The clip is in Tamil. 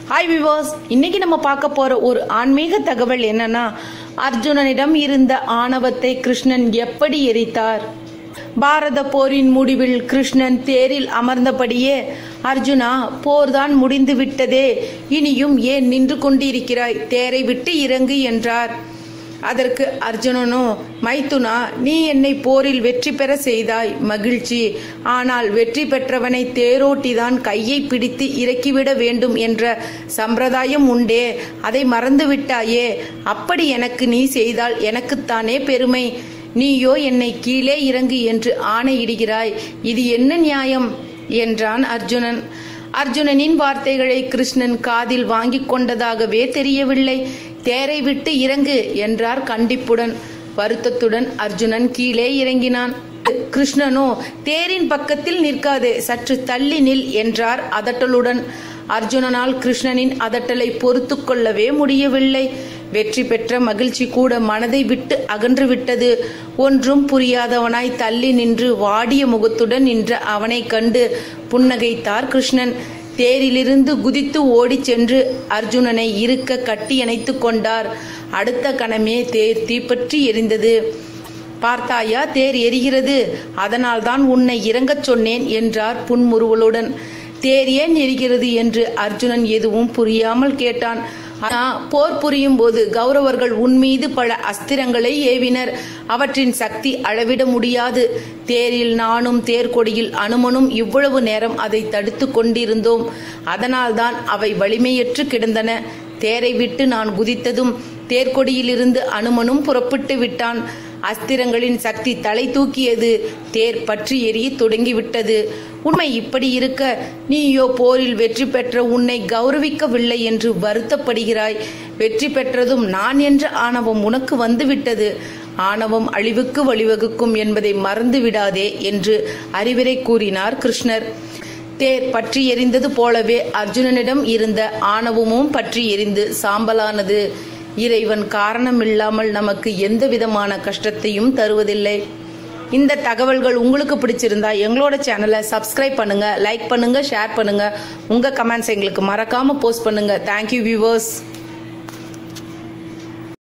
ஹாய் விவாஸ் இன்னைக்கு நம்ம பார்க்க போற ஒரு ஆன்மீக தகவல் என்னன்னா அர்ஜுனனிடம் இருந்த ஆணவத்தை கிருஷ்ணன் எப்படி எரித்தார் பாரத போரின் முடிவில் கிருஷ்ணன் தேரில் அமர்ந்தபடியே அர்ஜுனா போர்தான் முடிந்து விட்டதே இனியும் ஏன் நின்று கொண்டிருக்கிறாய் தேரை விட்டு இறங்கு என்றார் அதற்கு அர்ஜுனனோ மைத்துனா நீ என்னை போரில் வெற்றி பெற செய்தாய் மகிழ்ச்சி ஆனால் வெற்றி பெற்றவனை தேரோட்டிதான் கையை பிடித்து இறக்கிவிட வேண்டும் என்ற சம்பிரதாயம் உண்டே அதை மறந்து விட்டாயே அப்படி எனக்கு நீ செய்தால் எனக்குத்தானே பெருமை நீயோ என்னை கீழே இறங்கு என்று ஆணையிடுகிறாய் இது என்ன நியாயம் என்றான் அர்ஜுனன் அர்ஜுனனின் வார்த்தைகளை கிருஷ்ணன் காதில் வாங்கிக் கொண்டதாகவே தெரியவில்லை தேரை விட்டு இறங்கு என்றார் கண்டிப்புடன் வருத்தத்துடன் அர்ஜுனன் கீழே இறங்கினான் கிருஷ்ணனோ தேரின் பக்கத்தில் நிற்காதே சற்று தள்ளி நில் என்றார் அதட்டலுடன் அர்ஜுனனால் கிருஷ்ணனின் அதட்டலை பொறுத்து கொள்ளவே முடியவில்லை வெற்றி பெற்ற மகிழ்ச்சி கூட மனதை விட்டு அகன்று விட்டது ஒன்றும் புரியாதவனாய் தள்ளி நின்று வாடிய முகத்துடன் நின்ற அவனை கண்டு புன்னகைத்தார் கிருஷ்ணன் தேரிலிருந்து குதித்து ஓடிச் சென்று அர்ஜுனனை இருக்க கட்டி அணைத்து கொண்டார் அடுத்த கணமே தேர் தீப்பற்றி எரிந்தது பார்த்தாயா தேர் எரிகிறது அதனால்தான் உன்னை இறங்கச் சொன்னேன் என்றார் புன்முறுவலுடன் தேர் ஏன் எரிகிறது என்று அர்ஜுனன் எதுவும் புரியாமல் கேட்டான் ஆனா போர் புரியும் போது கௌரவர்கள் உன்மீது பல அஸ்திரங்களை ஏவினர் அவற்றின் சக்தி அளவிட முடியாது தேரில் நானும் தேர்கொடியில் அனுமனும் இவ்வளவு நேரம் அதை தடுத்து கொண்டிருந்தோம் அதனால்தான் அவை வலிமையற்று கிடந்தன தேரை விட்டு நான் குதித்ததும் தேர்கொடியிலிருந்து அனுமனும் புறப்பட்டு விட்டான் அஸ்திரங்களின் சக்தி தலை தூக்கியது தேர் பற்றி எரிய தொடங்கிவிட்டது உண்மை இப்படி இருக்க நீயோ போரில் வெற்றி பெற்ற உன்னை கௌரவிக்கவில்லை என்று வருத்தப்படுகிறாய் வெற்றி பெற்றதும் நான் என்ற ஆணவம் உனக்கு வந்துவிட்டது ஆணவம் அழிவுக்கு வழிவகுக்கும் என்பதை மறந்து விடாதே என்று அறிவுரை கூறினார் கிருஷ்ணர் தேர் பற்றி எரிந்தது போலவே அர்ஜுனனிடம் இருந்த ஆணவமும் பற்றி எரிந்து சாம்பலானது இறைவன் காரணமில்லாமல் நமக்கு எந்த விதமான கஷ்டத்தையும் தருவதில்லை இந்த தகவல்கள் உங்களுக்கு பிடிச்சிருந்தா எங்களோட சேனலை சப்ஸ்கிரைப் பண்ணுங்க லைக் பண்ணுங்க ஷேர் பண்ணுங்க உங்க கமெண்ட்ஸ் எங்களுக்கு மறக்காம போஸ்ட் பண்ணுங்க தேங்க்யூ வியூவர்ஸ்